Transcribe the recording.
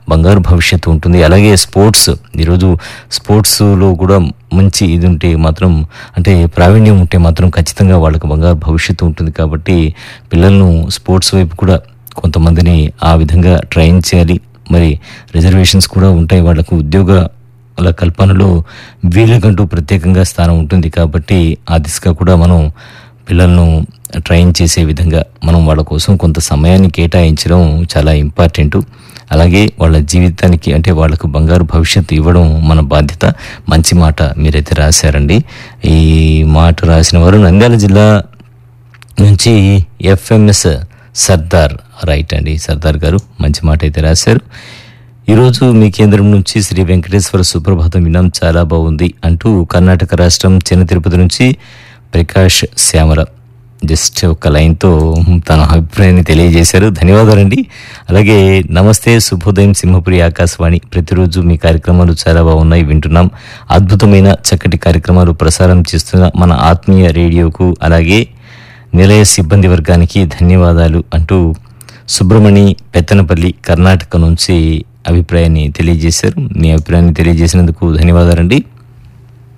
బంగారు భవిష్యత్తు ఉంటుంది అలాగే స్పోర్ట్స్ ఈరోజు స్పోర్ట్స్లో కూడా మంచి ఇది ఉంటే మాత్రం అంటే ప్రావీణ్యం ఉంటే మాత్రం ఖచ్చితంగా వాళ్ళకి బంగారు భవిష్యత్తు ఉంటుంది కాబట్టి పిల్లలను స్పోర్ట్స్ వైపు కూడా కొంతమందిని ఆ విధంగా ట్రైన్ చేయాలి మరి రిజర్వేషన్స్ కూడా ఉంటాయి వాళ్ళకు ఉద్యోగ అలా కల్పనలో వీళ్ళకంటూ ప్రత్యేకంగా స్థానం ఉంటుంది కాబట్టి ఆ దిశగా కూడా మనం పిల్లలను ట్రైన్ చేసే విధంగా మనం వాళ్ళ కోసం కొంత సమయాన్ని కేటాయించడం చాలా ఇంపార్టెంట్ అలాగే వాళ్ళ జీవితానికి అంటే వాళ్ళకు బంగారు భవిష్యత్తు ఇవ్వడం మన బాధ్యత మంచి మాట మీరైతే రాశారండి ఈ మాట రాసిన వారు నంద్యాల జిల్లా నుంచి ఎఫ్ఎంఎస్ సర్దార్ రైట్ అండి సర్దార్ గారు మంచి మాట అయితే రాశారు ఈరోజు మీ కేంద్రం నుంచి శ్రీ వెంకటేశ్వర సుప్రభాతం విన్నాం చాలా బాగుంది అంటూ కర్ణాటక రాష్ట్రం చిన్న తిరుపతి నుంచి ప్రకాష్ శ్యామల జస్ట్ ఒక లైన్తో తన అభిప్రాయాన్ని తెలియజేశారు ధన్యవాదాలండి అలాగే నమస్తే శుభోదయం సింహపురి ఆకాశవాణి ప్రతిరోజు మీ కార్యక్రమాలు చాలా బాగున్నాయి వింటున్నాం అద్భుతమైన చక్కటి కార్యక్రమాలు ప్రసారం చేస్తున్న మన ఆత్మీయ రేడియోకు అలాగే నిలయ సిబ్బంది వర్గానికి ధన్యవాదాలు అంటూ సుబ్రమణి పెత్తనపల్లి కర్ణాటక నుంచి అభిప్రాయాన్ని తెలియజేశారు మీ అభిప్రాయాన్ని తెలియజేసినందుకు ధన్యవాదాలండి